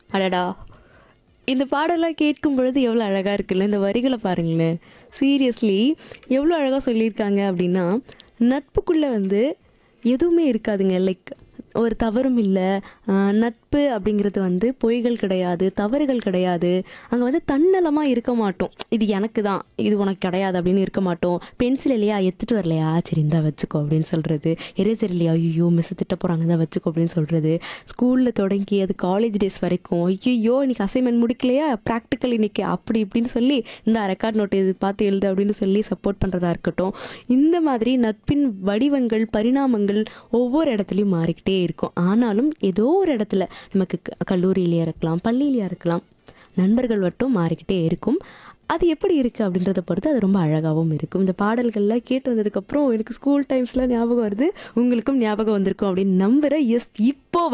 அடடா இந்த பாடலாம் கேட்கும் பொழுது எவ்வளோ அழகாக இருக்குல்ல இந்த வரிகளை பாருங்களேன் சீரியஸ்லி எவ்வளோ அழகாக சொல்லியிருக்காங்க அப்படின்னா நட்புக்குள்ளே வந்து எதுவுமே இருக்காதுங்க லைக் ஒரு தவறும் இல்லை நட்பு அப்படிங்கிறது வந்து பொய்கள் கிடையாது தவறுகள் கிடையாது அங்கே வந்து தன்னலமாக இருக்க மாட்டோம் இது எனக்கு தான் இது உனக்கு கிடையாது அப்படின்னு இருக்க மாட்டோம் பென்சில் இல்லையா எடுத்துட்டு வரலையா சரி இந்தா வச்சுக்கோ அப்படின்னு சொல்கிறது எரேசர் இல்லையா ஐயோ மிஸ் திட்ட போகிறாங்க தான் வச்சுக்கோ அப்படின்னு சொல்கிறது ஸ்கூலில் தொடங்கி அது காலேஜ் டேஸ் வரைக்கும் ஐயோ இன்னைக்கு அசைன்மெண்ட் முடிக்கலையா ப்ராக்டிக்கல் இன்னைக்கு அப்படி இப்படின்னு சொல்லி இந்த ரெக்கார்ட் நோட் இது பார்த்து எழுது அப்படின்னு சொல்லி சப்போர்ட் பண்ணுறதா இருக்கட்டும் இந்த மாதிரி நட்பின் வடிவங்கள் பரிணாமங்கள் ஒவ்வொரு இடத்துலையும் மாறிக்கிட்டே இருக்கும் ஆனாலும் ஏதோ ஒரு இடத்துல நமக்கு க- கல்லூரியிலேயே இருக்கலாம் பள்ளியிலேயே இருக்கலாம் நண்பர்கள் மட்டும் மாறிக்கிட்டே இருக்கும் அது எப்படி இருக்குது அப்படின்றத பொறுத்து அது ரொம்ப அழகாகவும் இருக்கும் இந்த பாடல்கள்லாம் கேட்டு வந்ததுக்கப்புறம் எனக்கு ஸ்கூல் டைம்ஸ்லாம் ஞாபகம் வருது உங்களுக்கும் ஞாபகம் வந்திருக்கும் அப்படின்னு நம்புகிறேன் எஸ் இப்போ